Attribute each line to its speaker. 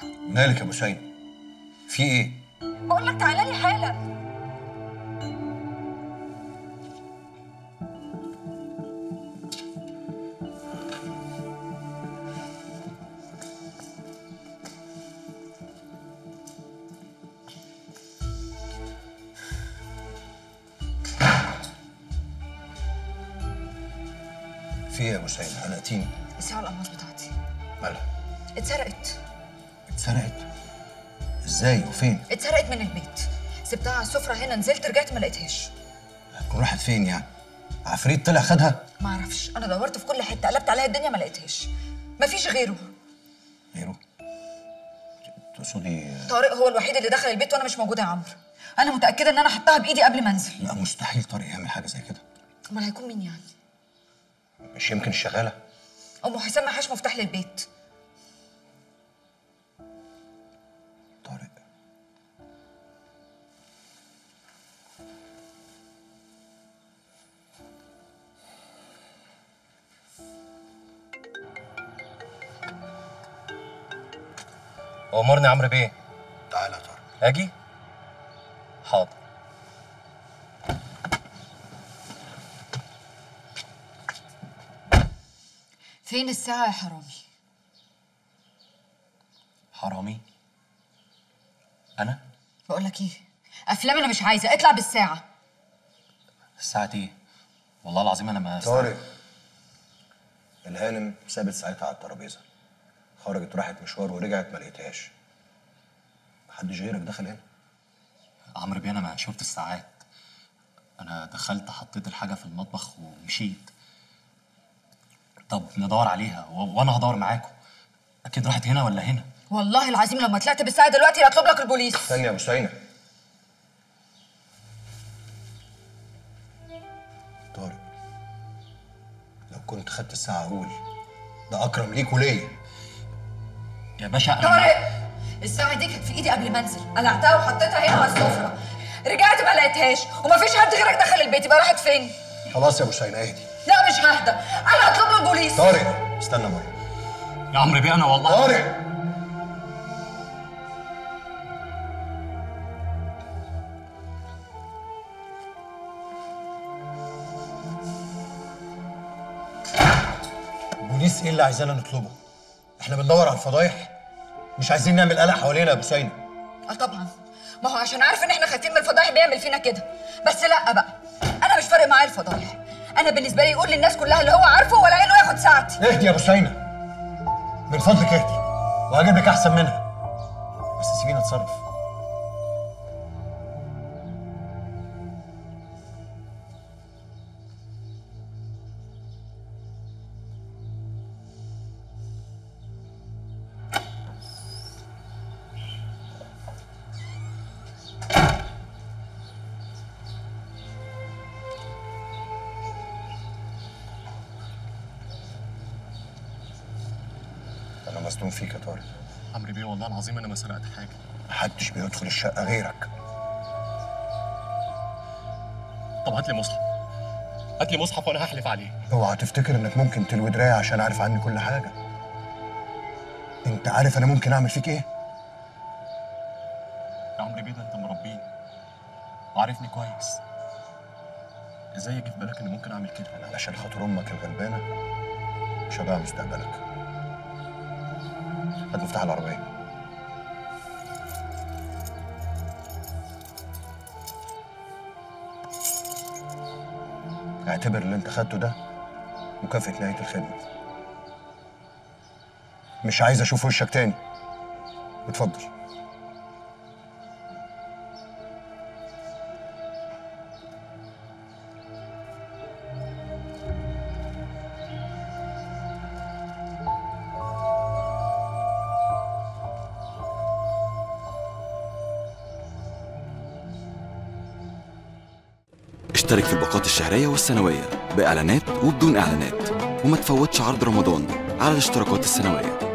Speaker 1: مالك يا بوسين في ايه
Speaker 2: بقول لك تعالى لي حالا
Speaker 1: في ايه يا بوسين قلقتيني
Speaker 2: الساعة الألماس بتاعتي
Speaker 1: مالها
Speaker 2: اتسرقت
Speaker 1: اتسرقت ازاي وفين
Speaker 2: اتسرقت من البيت سبتها على السفرة هنا نزلت رجعت ما لقيتهاش
Speaker 1: هتكون راحت فين يعني عفريت طلع خدها
Speaker 2: ما اعرفش انا دورت في كل حتة قلبت عليها الدنيا ما لقيتهاش مفيش غيره
Speaker 1: غيره تقصدي
Speaker 2: طارق هو الوحيد اللي دخل البيت وانا مش موجودة يا عمرو انا متأكدة ان انا حطها بايدي قبل ما انزل
Speaker 1: لا مستحيل طارق يعمل حاجه زي كده
Speaker 2: امال هيكون مين يعني
Speaker 1: مش يمكن الشغاله
Speaker 2: ام حسام معهاش مفتاح للبيت
Speaker 1: طارق
Speaker 3: امرني عمرو بيه
Speaker 1: تعالى يا طارق
Speaker 3: اجي حاضر
Speaker 2: فين الساعة يا حرامي
Speaker 3: حرامي انا
Speaker 2: بقول لك ايه افلام انا مش عايزة اطلع بالساعة
Speaker 3: الساعه ايه والله العظيم انا ما
Speaker 1: طارق الهانم سابت ساعتها على الترابيزه خرجت راحت مشوار ورجعت ما لقيتهاش محدش غيرك دخل هنا
Speaker 3: عمرو بيه انا ما شفت الساعات انا دخلت حطيت الحاجه في المطبخ ومشيت طب ندور عليها و... وانا هدور معاكم اكيد راحت هنا ولا هنا
Speaker 2: والله العظيم لما طلعت بالساعة دلوقتي هطلب لك البوليس
Speaker 1: استني يا بوسينة طارق لو كنت خدت الساعة أقول ده أكرم ليك وليا
Speaker 3: يا باشا انا
Speaker 2: طارق الساعة دي كانت في ايدي قبل ما انزل قلعتها وحطيتها هنا على السفرة رجعت ما لقيتهاش ومفيش حد غيرك دخل البيت يبقى راحت فين؟
Speaker 1: خلاص يا بوسينة اهدي
Speaker 2: لا مش ههدى انا هطلب له البوليس
Speaker 1: طارق استنى بره
Speaker 3: يا عمرو بيه انا والله
Speaker 1: طارق البوليس ايه اللي عايزانا نطلبه؟ احنا بندور على الفضايح مش عايزين نعمل قلق حوالينا يا بوسينة
Speaker 2: اه طبعا ما هو عشان عارف ان احنا خايفين من الفضايح بيعمل فينا كده بس لا بقى انا مش فارق معايا الفضايح انا بالنسبه لي يقول للناس كلها اللي هو عارفه ولا انه ياخد ساعتي
Speaker 1: اهدي يا بوسينة من فضلك اهدي وهجيب لك احسن منها بس سيبيني اتصرف انا مصدوم فيك يا طارق
Speaker 3: عمرو بيه والله العظيم انا ما سرقت حاجه
Speaker 1: محدش بيدخل الشقة غيرك
Speaker 3: طب هات لي مصحف هات لي مصحف وانا هحلف عليه
Speaker 1: اوعى تفتكر انك ممكن تلوي دراعي عشان عارف عني كل حاجة انت عارف انا ممكن اعمل فيك ايه؟
Speaker 3: يا عمرو بيه ده انت مربيني وعارفني كويس ازاي يجي في بالك ان ممكن اعمل كده
Speaker 1: انا علشان خاطر امك الغلبانة مش هضيع مستقبلك هات مفتاح العربية اعتبر اللي انت خدته ده مكافأة نهاية الخدمة مش عايز اشوف وشك تاني اتفضل
Speaker 4: اشترك في الباقات الشهرية والسنوية بإعلانات وبدون إعلانات وما تفوتش عرض رمضان على الاشتراكات السنوية